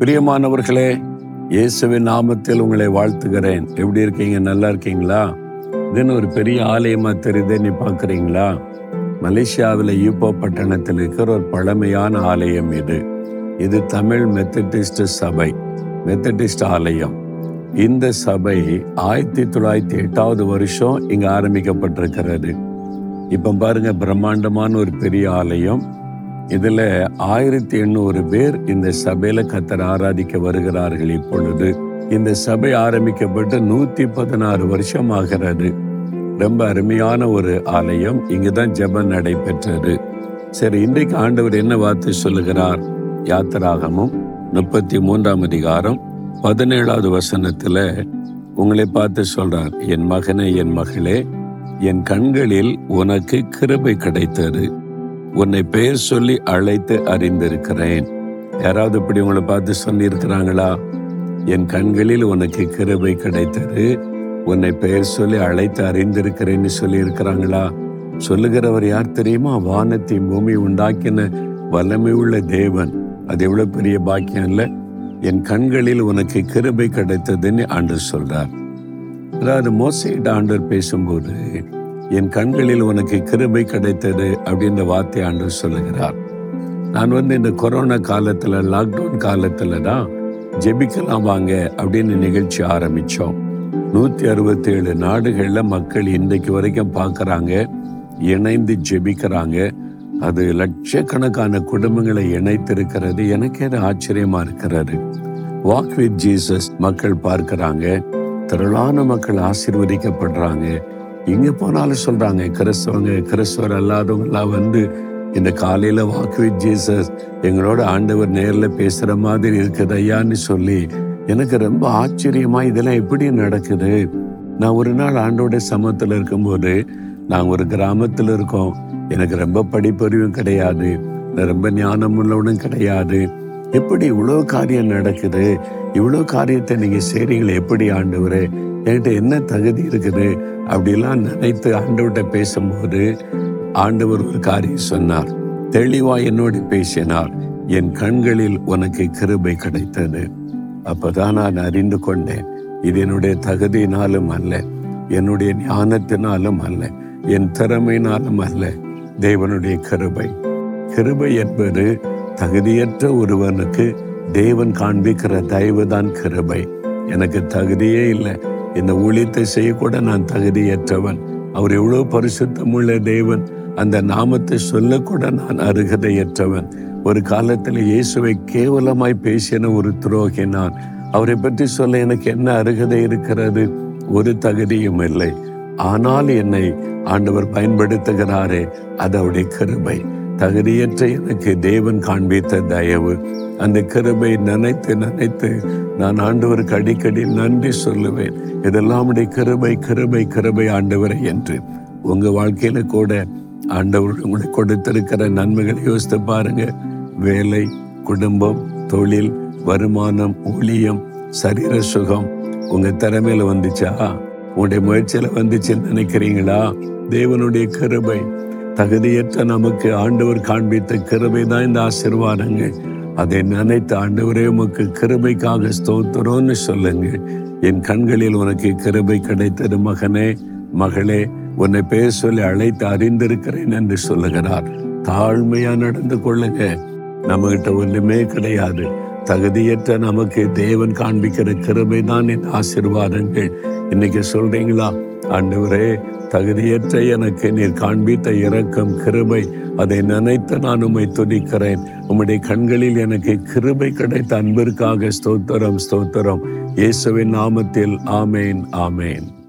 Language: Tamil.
பிரியமானவர்களே இயேசுவின் நாமத்தில் உங்களை வாழ்த்துகிறேன் எப்படி இருக்கீங்க நல்லா இருக்கீங்களா இதுன்னு ஒரு பெரிய ஆலயமா தெரியுது நீ பார்க்குறீங்களா மலேசியாவில் யூப்போ பட்டணத்தில் இருக்கிற ஒரு பழமையான ஆலயம் இது இது தமிழ் மெத்தடிஸ்ட் சபை மெத்தடிஸ்ட் ஆலயம் இந்த சபை ஆயிரத்தி தொள்ளாயிரத்தி எட்டாவது வருஷம் இங்க ஆரம்பிக்கப்பட்டிருக்கிறது இப்ப பாருங்க பிரம்மாண்டமான ஒரு பெரிய ஆலயம் இதுல ஆயிரத்தி எண்ணூறு பேர் இந்த சபையில கத்தர் ஆராதிக்க வருகிறார்கள் இப்பொழுது இந்த சபை ஆரம்பிக்கப்பட்டு நூத்தி பதினாறு வருஷம் ஆகிறது ரொம்ப அருமையான ஒரு ஆலயம் இங்குதான் ஜெபம் நடைபெற்றது சரி இன்றைக்கு ஆண்டவர் என்ன வார்த்தை சொல்லுகிறார் யாத்திராகமும் முப்பத்தி மூன்றாம் அதிகாரம் பதினேழாவது வசனத்துல உங்களை பார்த்து சொல்றார் என் மகனே என் மகளே என் கண்களில் உனக்கு கிருபை கிடைத்தது உன்னை பெயர் சொல்லி அழைத்து அறிந்திருக்கிறேன் யாராவது இப்படி உங்களை பார்த்து சொல்லி இருக்கிறாங்களா என் கண்களில் உனக்கு கிருபை கிடைத்தது உன்னை பெயர் சொல்லி அழைத்து அறிந்திருக்கிறேன்னு சொல்லி இருக்கிறாங்களா சொல்லுகிறவர் யார் தெரியுமா வானத்தை பூமி உண்டாக்கின வல்லமை உள்ள தேவன் அது எவ்வளவு பெரிய பாக்கியம் இல்லை என் கண்களில் உனக்கு கிருபை கிடைத்ததுன்னு ஆண்டவர் சொல்றார் அதாவது மோசையிட்ட ஆண்டவர் பேசும்போது என் கண்களில் உனக்கு கிருபை கிடைத்தது அப்படின்ற வார்த்தை ஆண்டவர் சொல்லுகிறார் நான் வந்து இந்த கொரோனா காலத்துல லாக்டவுன் காலத்துல தான் ஜெபிக்கலாம் வாங்க அப்படின்னு நிகழ்ச்சி ஆரம்பிச்சோம் நூத்தி அறுபத்தி ஏழு நாடுகள்ல மக்கள் இன்றைக்கு வரைக்கும் பார்க்கறாங்க இணைந்து ஜெபிக்கிறாங்க அது லட்சக்கணக்கான குடும்பங்களை இணைத்திருக்கிறது எனக்கே அது ஆச்சரியமா இருக்கிறது வாக் வித் ஜீசஸ் மக்கள் பார்க்கறாங்க திரளான மக்கள் ஆசீர்வதிக்கப்படுறாங்க எங்க போனாலும் சொல்றாங்க கிறிஸ்தவங்க கிறிஸ்தவர் அல்லாதவங்க எல்லாம் வந்து இந்த காலையில வாக் வித் ஜீசஸ் எங்களோட ஆண்டவர் நேர்ல பேசுற மாதிரி இருக்குது ஐயான்னு சொல்லி எனக்கு ரொம்ப ஆச்சரியமா இதெல்லாம் எப்படி நடக்குது நான் ஒரு நாள் ஆண்டோட சமத்துல இருக்கும்போது நாங்க ஒரு கிராமத்துல இருக்கோம் எனக்கு ரொம்ப படிப்பறிவும் கிடையாது நான் ரொம்ப ஞானம் உள்ளவனும் கிடையாது எப்படி இவ்வளவு காரியம் நடக்குது இவ்வளவு காரியத்தை நீங்க செய்றீங்களே எப்படி ஆண்டவரே என்கிட்ட என்ன தகுதி இருக்குது அப்படிலாம் நினைத்து ஆண்டவர்கிட்ட பேசும்போது ஆண்டவர் ஒரு காரியம் சொன்னார் தெளிவா என்னோடு பேசினார் என் கண்களில் உனக்கு கிருபை கிடைத்தது அப்பதான் நான் அறிந்து கொண்டேன் இது என்னுடைய தகுதியினாலும் அல்ல என்னுடைய ஞானத்தினாலும் அல்ல என் திறமையினாலும் அல்ல தேவனுடைய கிருபை கிருபை என்பது தகுதியற்ற ஒருவனுக்கு தேவன் காண்பிக்கிற தயவுதான் கிருபை எனக்கு தகுதியே இல்லை இந்த ஊழியத்தை செய்யக்கூட நான் தகுதியற்றவன் அவர் எவ்வளவு பரிசுத்தமுள்ள தேவன் அந்த நாமத்தை சொல்லக்கூட நான் அருகதையற்றவன் ஒரு காலத்தில் இயேசுவை கேவலமாய் பேசின ஒரு துரோகி நான் அவரை பற்றி சொல்ல எனக்கு என்ன அருகதை இருக்கிறது ஒரு தகுதியும் இல்லை ஆனால் என்னை ஆண்டவர் பயன்படுத்துகிறாரே அது அவருடைய கிருபை தகுதியற்ற எனக்கு தேவன் காண்பித்த தயவு அந்த கிருபை நினைத்து நினைத்து நான் ஆண்டவருக்கு அடிக்கடி நன்றி சொல்லுவேன் இதெல்லாம் உடைய கிருபை கிருபை கிருபை ஆண்டவரை என்று உங்க வாழ்க்கையில கூட ஆண்டவர் உங்களுக்கு கொடுத்திருக்கிற நன்மைகளை யோசித்து பாருங்க வேலை குடும்பம் தொழில் வருமானம் ஊழியம் சரீர சுகம் உங்க திறமையில வந்துச்சா உங்களுடைய முயற்சியில வந்துச்சுன்னு நினைக்கிறீங்களா தேவனுடைய கிருபை தகுதியற்ற நமக்கு ஆண்டவர் காண்பித்த கிருபை தான் இந்த ஆசிர்வாதங்கள் அதை நினைத்து ஆண்டவரே உமக்கு கிருபைக்காக ஸ்தோத்திரம்னு சொல்லுங்க என் கண்களில் உனக்கு கிருபை கிடைத்தது மகனே மகளே உன்னை பேர் சொல்லி அழைத்து அறிந்திருக்கிறேன் என்று சொல்லுகிறார் தாழ்மையா நடந்து கொள்ளுங்க நம்ம கிட்ட ஒண்ணுமே கிடையாது தகுதியற்ற நமக்கு தேவன் காண்பிக்கிற கிருபை தான் இந்த ஆசிர்வாதங்கள் இன்னைக்கு சொல்றீங்களா ஆண்டவரே தகுதியற்ற எனக்கு நீர் காண்பித்த இரக்கம் கிருபை அதை நினைத்து நான் உம்மை துதிக்கிறேன் உம்முடைய கண்களில் எனக்கு கிருபை கிடைத்த அன்பிற்காக ஸ்தோத்திரம் ஸ்தோத்திரம் இயேசுவின் நாமத்தில் ஆமேன் ஆமேன்